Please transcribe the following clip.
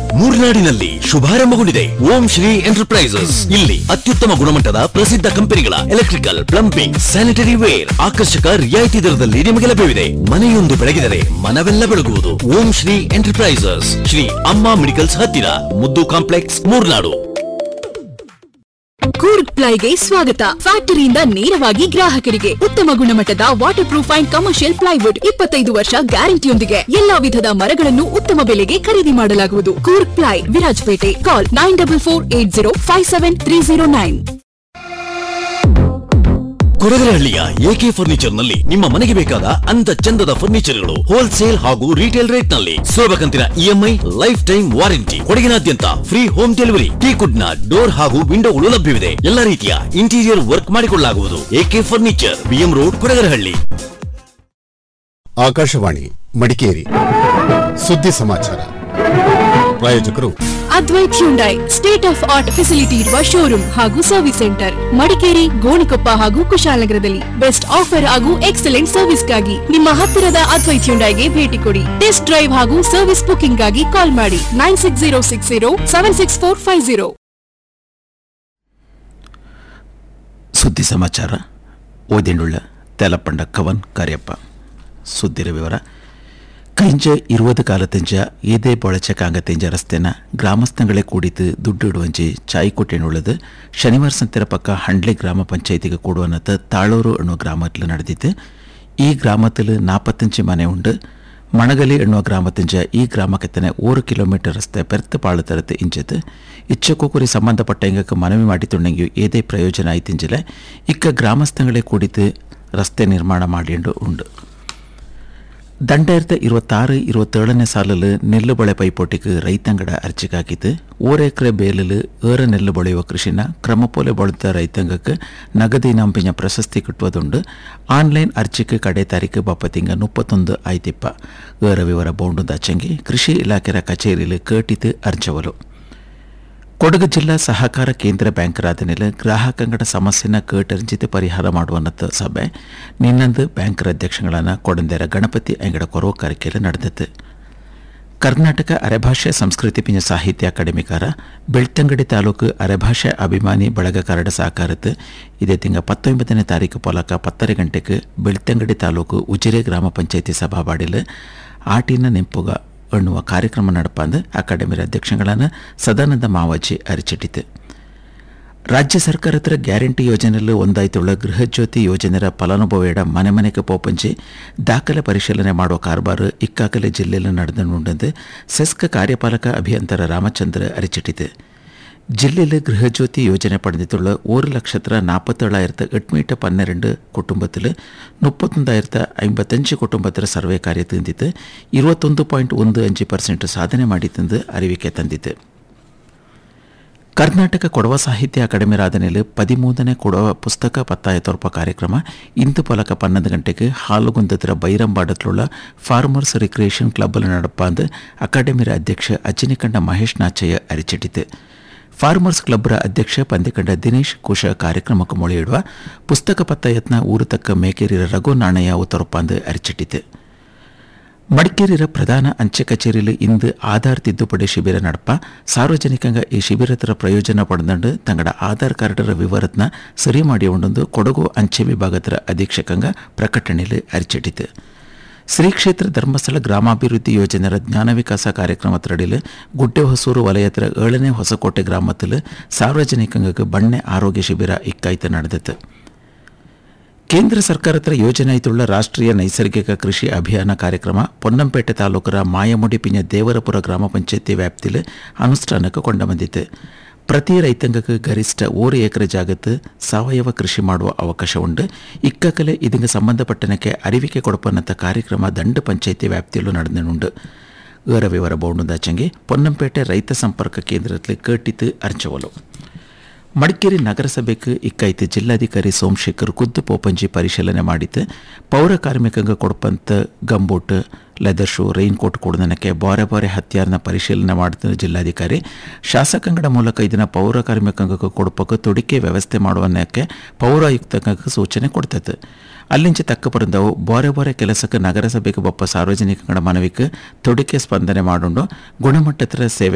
ಮೂರ್ನಾಡಿನಲ್ಲಿ ಶುಭಾರಂಭಗೊಂಡಿದೆ ಓಂ ಶ್ರೀ ಎಂಟರ್ಪ್ರೈಸಸ್ ಇಲ್ಲಿ ಅತ್ಯುತ್ತಮ ಗುಣಮಟ್ಟದ ಪ್ರಸಿದ್ಧ ಕಂಪನಿಗಳ ಎಲೆಕ್ಟ್ರಿಕಲ್ ಪ್ಲಂಬಿಂಗ್ ಸ್ಯಾನಿಟರಿ ವೇರ್ ಆಕರ್ಷಕ ರಿಯಾಯಿತಿ ದರದಲ್ಲಿ ನಿಮಗೆ ಲಭ್ಯವಿದೆ ಮನೆಯೊಂದು ಬೆಳಗಿದರೆ ಮನವೆಲ್ಲ ಬೆಳಗುವುದು ಓಂ ಶ್ರೀ ಎಂಟರ್ಪ್ರೈಸಸ್ ಶ್ರೀ ಅಮ್ಮ ಮೆಡಿಕಲ್ಸ್ ಹತ್ತಿರ ಮುದ್ದು ಕಾಂಪ್ಲೆಕ್ಸ್ ಮೂರ್ನಾಡು ಕೂರ್ಗ್ ಪ್ಲೈಗೆ ಸ್ವಾಗತ ಫ್ಯಾಕ್ಟರಿಯಿಂದ ನೇರವಾಗಿ ಗ್ರಾಹಕರಿಗೆ ಉತ್ತಮ ಗುಣಮಟ್ಟದ waterproof and commercial plywood ಇಪ್ಪತ್ತೈದು ವರ್ಷ ಗ್ಯಾರಂಟಿಯೊಂದಿಗೆ ಎಲ್ಲಾ ವಿಧದ ಮರಗಳನ್ನು ಉತ್ತಮ ಬೆಲೆಗೆ ಖರೀದಿ ಮಾಡಲಾಗುವುದು Coorg ply Virajpet call nine double four eight zero five seven three zero nine ಕೊಡಗರಹಳ್ಳಿಯ ಎಕೆ ಫರ್ನಿಚರ್ ನಲ್ಲಿ ನಿಮ್ಮ ಮನೆಗೆ ಬೇಕಾದ ಅಂದ ಚಂದದ ಫರ್ನಿಚರ್ಗಳು ಹೋಲ್ಸೇಲ್ ಹಾಗೂ ರಿಟೇಲ್ ರೇಟ್ ನಲ್ಲಿ ಸುಲಭ ಕಂತಿನ ಇಎಂಐ ಲೈಫ್ ಟೈಮ್ ವಾರಂಟಿ ಕೊಡಗಿನಾದ್ಯಂತ ಫ್ರೀ ಹೋಮ್ ಡೆಲಿವರಿ ಟೀಕುಡ್ ನ ಡೋರ್ ಹಾಗೂ ವಿಂಡೋಗಳು ಲಭ್ಯವಿದೆ ಎಲ್ಲ ರೀತಿಯ ಇಂಟೀರಿಯರ್ ವರ್ಕ್ ಮಾಡಿಕೊಳ್ಳಲಾಗುವುದು AK furniture BM road Kodagarahalli Akashvani Madikeri ಸುದ್ದಿ ಸಮಾಚಾರ ಪ್ರಾಯೋಜಕರು Advait Hyundai state of art facility ಇರುವ ಶೋರೂಮ್ ಹಾಗೂ ಸರ್ವಿಸ್ ಸೆಂಟರ್ ಮಡಿಕೇರಿ ಗೋಣಿಕೊಪ್ಪ ಹಾಗೂ ಕುಶಾಲನಗರದಲ್ಲಿ ಬೆಸ್ಟ್ ಆಫರ್ ಹಾಗೂ ಎಕ್ಸಲೆಂಟ್ ಸರ್ವಿಸ್ಗಾಗಿ ನಿಮ್ಮ ಹತ್ತಿರದ ಅದ್ವೈತ್ ಹ್ಯುಂಡೈಗೆ ಭೇಟಿ ಕೊಡಿ ಟೆಸ್ಟ್ ಡ್ರೈವ್ ಹಾಗೂ ಸರ್ವಿಸ್ ಬುಕಿಂಗ್ ಗಾಗಿ ಕಾಲ್ ಮಾಡಿ nine six zero six zero seven six four five zero ಸುದ್ದಿ ಸಮಾಚಾರ ಓದಿನುಳ್ಳ ತೆಲಪಂಡ ಕವನ್ ಕಾರ್ಯಪ್ಪ ಸುದ್ದಿರ ವಿವರ ಕೈಂಜ ಇರುವುದು ಕಾಲತೆಂಜ ಏದೇ ಬೊಳಚ ಕಾಂಗತೆಂಜ ರಸ್ತೆನ ಗ್ರಾಮಸ್ಥಗಳೇ ಕೂಡಿತು ದುಡ್ಡು ಇಡುವಂಜಿ ಚಾಯಿ ಕೊಟ್ಟೆನುಳ್ಳದು ಶನಿವಾರ ಸಂತೆರ ಪಕ್ಕ ಹಂಡ್ಲೆ ಗ್ರಾಮ ಪಂಚಾಯತಿಗೆ ಕೂಡುವನತ್ತ ತಾಳೂರು ಅನ್ನೋ ಗ್ರಾಮத்தில் ನಡೆದಿತ್ತು ಈ ಗ್ರಾಮத்தில் ನಾಪತ್ತಂಚು ಮನೆ ಉಂಡು ಮಣಗಲಿ ಎನ್ನುವ ಗ್ರಾಮದಿಂಜ ಈ ಗ್ರಾಮಕ್ಕೆತ್ತನೆ ಓರು ಕಿಲೋಮೀಟರ್ ರಸ್ತೆ ಪೆರ್ತ್ ಪಾಳು ತರത്ത് ಇಂಚತ್ ಇಚ್ಚಕ್ಕೂ ಕುರಿ ಸಂಬಂಧಪಟ್ಟ ಇಂಗಕ್ಕೆ ಮನವಿ ಮಾಡಿತುಂಡೆಂಗಿ ಏದೇ ಪ್ರಯೋಜನ ಆಯ್ತಿಂಜಲೆ ಇಕ್ಕ ಗ್ರಾಮಸ್ಥಗಳೇ ಕೂಡಿತು ರಸ್ತೆ ನಿರ್ಮಾಣ ಮಾಡಿಂಡು ಉಂಡು ದಂಡಾಯಿರತ್ತ இருபத்தாறு இருபத்தேழನೇ ಸಾಲಲು ನೆಲ್ಲು ಬೆಳೆ ಪೈಪೋಟಿಗೆ ರೈತಂಗಡ ಅರ್ಜಿಗಾಗಿದ್ದು ಓರ್ ಎಕರೆ ಬೇಲಲು ಏರ ನೆಲ್ಲು ಬೆಳೆಯುವ ಕೃಷಿನ ಕ್ರಮಪೋಲೆ ಬೆಳೆದ ರೈತಾಂಗಕ್ಕೆ ನಗದಿ ನಂಬಿನ ಪ್ರಶಸ್ತಿ ಕಿಟ್ಟುವುದುಂಡು ಆನ್ಲೈನ್ ಅರ್ಜಿಗೆ ಕಡೆ ತಾರೀಕು ಬಪ್ಪತ್ತಿಂಗ ಮುಪ್ಪತ್ತೊಂದು ಆಯ್ತಿಪ್ಪ ಏರ ವಿವರ ಬೌಂಡು ದಾಚಂಗಿ ಕೃಷಿ ಇಲಾಖೆಯ ಕಚೇರಿಯಲ್ಲಿ ಕೇಟಿತು ಅರ್ಜವಲು ಕೊಡಗು ಜಿಲ್ಲಾ ಸಹಕಾರ ಕೇಂದ್ರ ಬ್ಯಾಂಕ್ ರಾಧನೆಯಲ್ಲಿ ಗ್ರಾಹಕಂಗಡ ಸಮಸ್ಯೆನ ಕೇಟರ್ಜಿತ ಪರಿಹಾರ ಮಾಡುವನ್ನತ್ತ ಸಭೆ ನಿನ್ನಂದು ಬ್ಯಾಂಕ್ ಅಧ್ಯಕ್ಷಗಳನ್ನ ಕೊಡಂದೇರ ಗಣಪತಿ ಅಂಗಡ ಕೊರವ ಕಾರಿಕೆಯಲ್ಲಿ ನಡೆದಿತ್ತು ಕರ್ನಾಟಕ ಅರೆಭಾಷೆ ಸಂಸ್ಕೃತಿ ಪಿಂಜ ಸಾಹಿತ್ಯ ಅಕಾಡೆಮಿಕಾರ ಬೆಳ್ತಂಗಡಿ ತಾಲೂಕು ಅರೆಭಾಷೆ ಅಭಿಮಾನಿ ಬಳಗಕಾರಡ ಸಾಕಾರತ್ತು ಇದೇ ತಿಂಗ ಪತ್ತೊಂಬತ್ತನೇ ತಾರೀಕು ಪೊಲಕ ಪತ್ತರ ಗಂಟೆಗೆ ಬೆಳ್ತಂಗಡಿ ತಾಲೂಕು ಉಜಿರೆ ಗ್ರಾಮ ಪಂಚಾಯತಿ ಸಭಾವಾಡಿಲು ಆಟಿನ ನೆಂಪುಗ ಎನ್ನುವ ಕಾರ್ಯಕ್ರಮ ನಡಪಂದು ಅಕಾಡೆಮಿ ಅಧ್ಯಕ್ಷಗಳನ್ನ ಸದಾನಂದ ಮಾವಾಜಿ ಅರಿಚಿಟ್ಟಿತು ರಾಜ್ಯ ಸರ್ಕಾರದ ಗ್ಯಾರಂಟಿ ಯೋಜನೆಯಲ್ಲಿ ಒಂದಾಯ್ತುಳ್ಳ ಗೃಹ ಜ್ಯೋತಿ ಯೋಜನೆಯ ಫಲಾನುಭವಿಯಡ ಮನೆ ಮನೆಗೆ ಪೋಪಂಚಿ ದಾಖಲೆ ಪರಿಶೀಲನೆ ಮಾಡುವ ಕಾರ್ಬಾರು ಇಕ್ಕಾಕಲೆ ಜಿಲ್ಲೆಯಲ್ಲಿ ನಡೆದುಂಡಂದು ಸೆಸ್ಕ ಕಾರ್ಯಪಾಲಕ ಅಭಿಯಂತರ ರಾಮಚಂದ್ರ ಅರಿಚಿಟ್ಟಿತು ಜಿಲ್ಲೆಯಲ್ಲಿ ಗೃಹ ಜ್ಯೋತಿ ಯೋಜನೆ ಪಡೆದಿട്ടുള്ള ഒരു ലക്ഷത്തി നാൽപ്പത്തേഴായിരത്തി എട്മീറ്റ് പന്ത്രണ്ട് കുടുംബത്തിൽ മുപ്പത്തൊന്നായിരത്തി അമ്പത്തഞ്ച് കുടുംബത്തിൽ സർവേ ಕಾರ್ಯ ತಂದಿದ್ದು ഇരുപത്തൊന്ന് ಪಾಯಿಂಟ್ ಒಂದು ಅഞ്ചು ಪರ್ಸೆಂಟ್ ಸಾಧನೆ ಮಾಡಿತ್ತೆಂದು ಅರಿವಿಕೆ ತಂದಿತು ಕರ್ನಾಟಕ ಕೊಡವ ಸಾಹಿತ್ಯ ಅಕಾಡೆಮಿ ರಾಧನೆಯಲ್ಲಿ ಪದಿಮೂರನೇ ಕೊಡವ ಪುಸ್ತಕ ಪತ್ತಾಯ ತೋರ್ಪ ಕಾರ್ಯಕ್ರಮ ಇಂದು ಪಲಕ ಪನ್ನೊಂದು ಗಂಟೆಗೆ ಹಾಲುಗುಂದತ್ರ ಬೈರಂಬಾಡತ್ലുള്ള ಫಾರ್ಮರ್ಸ್ ರಿಕ್ರಿಯೇಷನ್ ಕ್ಲಬ್ಬಲ್ಲಿ ನಡಪಾಂದು ಅಕಾಡೆಮಿ ಅಧ್ಯಕ್ಷ ಅಜ್ಜಿನಿಕಂಡ ಮಹೇಶ್ ನಾಚಯ್ಯ ಅರಿಚಿಟ್ಟಿತು ಫಾರ್ಮರ್ಸ್ ಕ್ಲಬ್ರ ಅಧ್ಯಕ್ಷ ಪಂದಿಕಂಡ ದಿನೇಶ್ ಕುಶ ಕಾರ್ಯಕ್ರಮಕ್ಕೆ ಮೊಳೆಯಿಡುವ ಪುಸ್ತಕ ಪತ್ತಾಯತ್ನ ಊರು ತಕ್ಕ ಮೇಕೇರಿರ ರಘು ನಾಣಯ್ಯ ಉತ್ತರಪಾಂದು ಅರಿಚಿಟ್ಟಿತು ಮಡಿಕೇರಿಯ ಪ್ರಧಾನ ಅಂಚೆ ಕಚೇರಿಯಲ್ಲಿ ಇಂದು ಆಧಾರ್ ತಿದ್ದುಪಡಿ ಶಿಬಿರ ನಡಪ ಸಾರ್ವಜನಿಕಂಗ ಈ ಶಿಬಿರತರ ಪ್ರಯೋಜನ ಪಡೆದಂಡು ತಂಗಡ ಆಧಾರ್ ಕಾರ್ಡರ ವಿವರತ್ನ ಸರಿ ಮಾಡಿ ಉಂಡೊಂದು ಕೊಡಗು ಅಂಚೆ ವಿಭಾಗದ ಅಧೀಕ್ಷಕಂಗ ಪ್ರಕಟಣೆಯಲ್ಲಿ ಅರಿಚಿಟ್ಟಿತು ಶ್ರೀ ಕ್ಷೇತ್ರ ಧರ್ಮಸ್ಥಳ ಗ್ರಾಮಾಭಿವೃದ್ಧಿ ಯೋಜನೆಯ ಜ್ಞಾನ ವಿಕಾಸ ಕಾರ್ಯಕ್ರಮದಡಿಯಲ್ಲಿ ಗುಡ್ಡೆ ಹೊಸೂರು ವಲಯದ ಏಳನೇ ಹೊಸಕೋಟೆ ಗ್ರಾಮದಲ್ಲಿ ಸಾರ್ವಜನಿಕಂಗಕ್ಕೆ ಬಣ್ಣೆ ಆರೋಗ್ಯ ಶಿಬಿರ ಇಕ್ಕಾಯ್ತು ನಡೆದಿತ್ತು ಕೇಂದ್ರ ಸರ್ಕಾರದ ಯೋಜನೆಯುಳ್ಳ ರಾಷ್ಟ್ರೀಯ ನೈಸರ್ಗಿಕ ಕೃಷಿ ಅಭಿಯಾನ ಕಾರ್ಯಕ್ರಮ ಪೊನ್ನಂಪೇಟೆ ತಾಲೂಕರ ಮಾಯಮುಡಿ ಪಿಂಜ ದೇವರಪುರ ಗ್ರಾಮ ಪಂಚಾಯತಿ ವ್ಯಾಪ್ತಿಯಲ್ಲಿ ಅನುಷ್ಠಾನಕ್ಕೆ ಕೊಂಡ ಬಂದಿತ್ತು ಪ್ರತಿ ರೈತಾಂಗಕ್ಕೆ ಗರಿಷ್ಠ ಓರು ಎಕರೆ ಜಾಗತ್ತು ಸಾವಯವ ಕೃಷಿ ಮಾಡುವ ಅವಕಾಶ ಉಂಡು ಇಕ್ಕಕಲೆ ಇದಕ್ಕೆ ಸಂಬಂಧಪಟ್ಟನಕ್ಕೆ ಅರಿವಿಕೆ ಕೊಡಪನ್ನಂಥ ಕಾರ್ಯಕ್ರಮ ದಂಡ ಪಂಚಾಯತಿ ವ್ಯಾಪ್ತಿಯಲ್ಲೂ ನಡೆದನುಂಡು ಏರ ವಿವರ ಬೌಂಡುದಾಚಂಗೆ ಪೊನ್ನಂಪೇಟೆ ರೈತ ಸಂಪರ್ಕ ಕೇಂದ್ರದಲ್ಲಿ ಕೇಟಿತು ಅರ್ಚವಲು ಮಡಿಕೇರಿ ನಗರಸಭೆಗೆ ಇಕ್ಕಾಯ್ತು ಜಿಲ್ಲಾಧಿಕಾರಿ ಸೋಮಶೇಖರ್ ಖುದ್ದು ಪೋಪಂಜಿ ಪರಿಶೀಲನೆ ಮಾಡಿತ್ತು ಪೌರ ಕಾರ್ಮಿಕಂಗ ಕೊಡಪಂತ gumboot leather shoe raincoat ಕೊಡದನಕ್ಕೆ ಬಾರೆ ಬಾರೆ ಹತ್ಯಾರನ ಪರಿಶೀಲನೆ ಮಾಡಿದ ಜಿಲ್ಲಾಧಿಕಾರಿ ಶಾಸಕಾಂಗಡ ಮೂಲಕ ಇದನ್ನ ಪೌರ ಕಾರ್ಮಿಕಂಗ ಕೊಡಪಕ್ಕೆ ತೊಡಿಕೆ ವ್ಯವಸ್ಥೆ ಮಾಡುವನ್ನಕ್ಕೆ ಪೌರಾಯುಕ್ತಂಗಕ್ಕೆ ಸೂಚನೆ ಕೊಡ್ತೈತೆ ಅಲ್ಲಿಂಚೆ ತಕ್ಕ ಬರೆದವು ಬಾರೆ ಬಾರೆ ಕೆಲಸಕ್ಕೆ ನಗರಸಭೆಗೆ ಬಪ್ಪ ಸಾರ್ವಜನಿಕಗಳ ಮನವಿಗೆ ತೊಡಿಕೆ ಸ್ಪಂದನೆ ಮಾಡುಂಡು ಗುಣಮಟ್ಟದ ಸೇವೆ